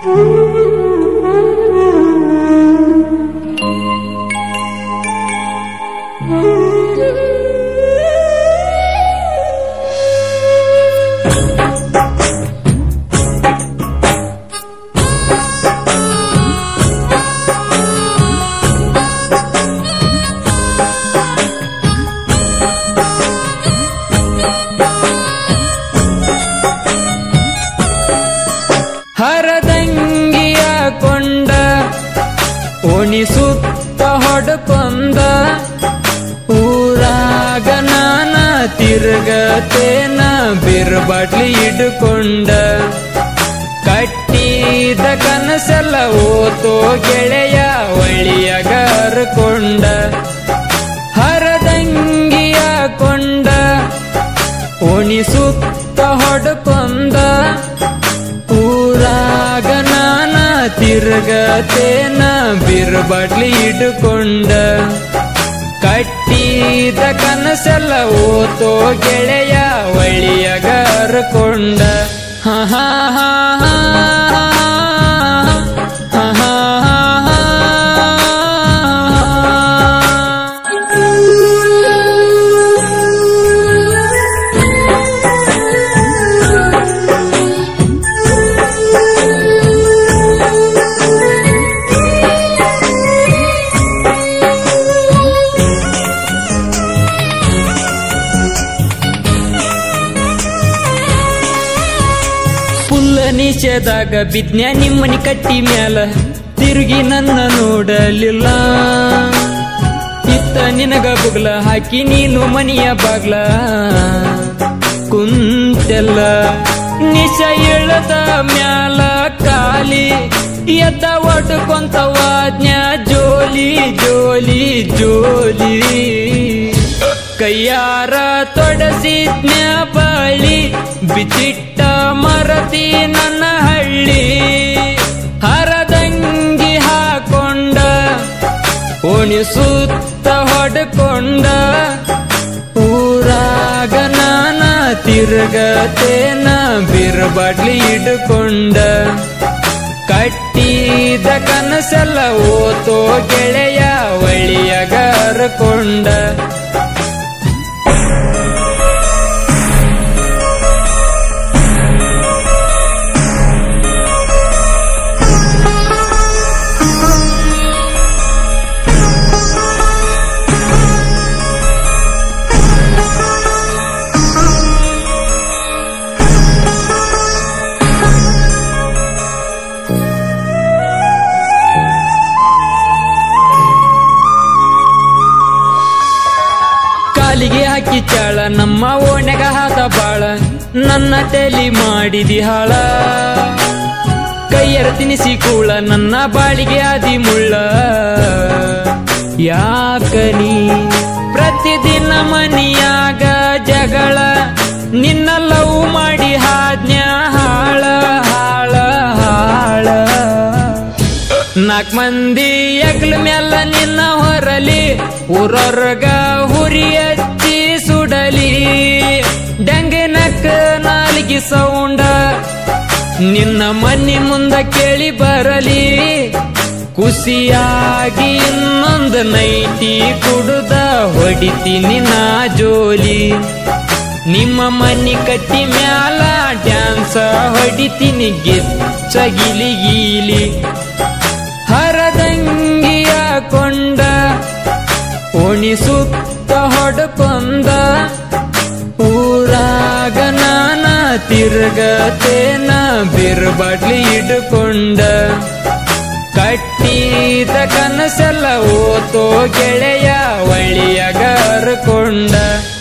ಹರದಂಗಿಯ ಕೊಂಡ ಓಣಿಸುತ್ತ ಹೊಡಕೊಂದ ಊರಾಗ ನಾನ ತಿರುಗತೇನ ಬಿರ್ಬಾಟ್ಲಿ ಇಡ್ಕೊಂಡ ಕಟ್ಟಿದ ಕನಸೆಲ್ಲ ಓತೋ ಗೆಳೆಯ ಒಳಿಯಾಗ ಹರ್ಕೊಂಡ ಹರದಂಗಿಯ ಕೊಂಡ ಓಣಿಸುತ್ತ ಹೊಡಕೊಂದ ಊರಾಗ ನಾನ ತಿರುಗತೇನ ಬಿರ್ಬಾಟ್ಲಿ ಇಡ್ಕೊಂಡ ಕಟ್ಟಿದ ಕನಸೆಲ್ಲ ಓತೋ ಗೆಳೆಯ ಒಳಿಯಾಗ ಹರ್ಕೊಂಡ ಹ ಹ ಹ ಹ ಹ ಹ ಹ ಫುಲ್ಲ ನಿಷೇಧಾಗ ಬಿದ್ನ್ಯ ನಿಮ್ಮನಿ ಕಟ್ಟಿ ಮ್ಯಾಲ ತಿರುಗಿ ನನ್ನ ನೋಡಲಿಲ್ಲ ಇತ್ತ ನಿನಗ ಬುಗ್ಲ ಹಾಕಿ ನೀನು ಮನಿಯ ಬಾಗ್ಲ ಕುಂತೆಲ್ಲ ನಿಶ ಇಳದ ಮ್ಯಾಲ ಕಾಲಿ ಎದ್ದ ಒಡ್ಕೊಂತ ವಾಜ್ಞ ಜೋಲಿ ಜೋಲಿ ಜೋಲಿ ಕೈಯಾರ ತೊಡಸಿದ್ನ ಬಳಿ ಬಿಚಿಟ್ಟ ಮರತಿ ನನ್ನ ಹಳ್ಳಿ ಹರದಂಗಿ ಹಾಕೊಂಡ ಓಣಿಸುತ್ತ ಹೊಡ್ಕೊಂಡ ಊರಾಗ ನಾನ ತಿರುಗತೇನ ಬಿರ್ಬಾಟ್ಲಿ ಇಡ್ಕೊಂಡ ಕಟ್ಟಿದ ಕನಸೆಲ್ಲ ಓತೋ ಗೆಳೆಯ ಒಳಿಯಾಗ ಹರ್ಕೊಂಡ ಕಾಲಿಗೆ ಹಾಕಿ ಚಾಳ ನಮ್ಮ ಓಣೆಗ ಹಾದ ಬಾಳ ನನ್ನ ತೆಲಿ ಮಾಡಿದಿ ಹಾಳ ಕೈಯರ ತಿನಿಸಿ ಕೂಳ ನನ್ನ ಬಾಳಿಗೆ ಆದಿ ಮುಳ್ಳ ಯಾಕನಿ ಪ್ರತಿದಿನ ಮನಿಯಾಗ ಜಗಳ ನಿನ್ನ ಲವ್ ಮಾಡಿ ಹಾದ್ನ್ಯ ಹಾಳ ಹಾಳ ಹಾಳ ನಾಲ್ಕು ಮಂದಿ ಎಗ್ಲ ಮ್ಯಾಲ ನಿನ್ನ ಹೊರಲಿ ಊರೊರ್ಗ ಹುರಿ ಹಚ್ಚಿ ಸುಡಲಿ ಡಂಗಿನಕ್ಕ ನಾಲಿಗೆ ಸೌಂಡ ನಿನ್ನ ಮನಿ ಮುಂದ ಕೇಳಿ ಬರಲಿ ಖುಷಿಯಾಗಿ ಇನ್ನೊಂದು ನೈಟಿ ಕುಡುದ ಹೊಡಿತೀನಿ ನಾ ಜೋಲಿ ನಿಮ್ಮ ಮನಿ ಕಟ್ಟಿ ಮ್ಯಾಲ ಡ್ಯಾನ್ಸ ಹೊಡಿತೀನಿ ಗೆಚ್ಚ ಗಿಲಿ ಗೀಲಿ ಹರದಂಗಿಯ ಕೊಂಡ ಓಣಿಸುತ್ತ ಹೊಡಕೊಂದ ಊರಾಗ ನಾನ ತಿರುಗತೇನ ಬಿರ್ಬಾಟ್ಲಿ ಇಡ್ಕೊಂಡ ಕಟ್ಟಿದ ಕನಸೆಲ್ಲ ಓತೋ ಗೆಳೆಯ ಒಳಿಯಾಗ ಹರ್ಕೊಂಡ